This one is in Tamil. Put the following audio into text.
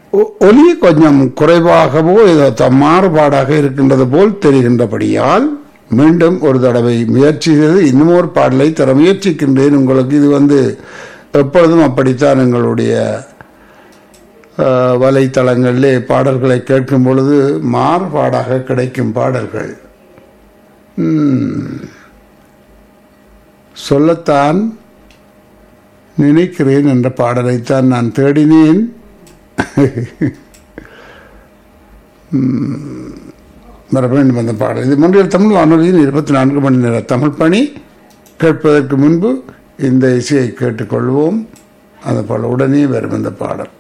ஒ- ஒலி கொஞ்சம் குறைவாகவோ ஏதோ த- மாறுபாடாக இருக்கின்றது போல் தெரிகின்றபடியால் மீண்டும் ஒரு தடவை முயற்சி செய்து இன்னும் ஒரு பாடலை தர முயற்சிக்கின்றேன் உங்களுக்கு இது வந்து எப்பொழுதும் அப்படித்தான் எங்களுடைய அஹ், வலைத்தளங்களிலே பாடல்களை கேட்கும் பொழுது மாறுபாடாக கிடைக்கும் பாடல்கள் ம். சொல்லத்தான் நினைக்கிறேன் என்ற பாடலைத்தான் நான் தேடினேன் ம், வர வேண்டும் அந்த பாடல் இது முன்றைய தமிழ் வானொலியின் இருபத்தி நான்கு மணி நேர தமிழ் பணி கேட்பதற்கு முன்பு இந்த இசையை கேட்டுக்கொள்வோம் அந்த பாடல் உடனே வரும் இந்த பாடல்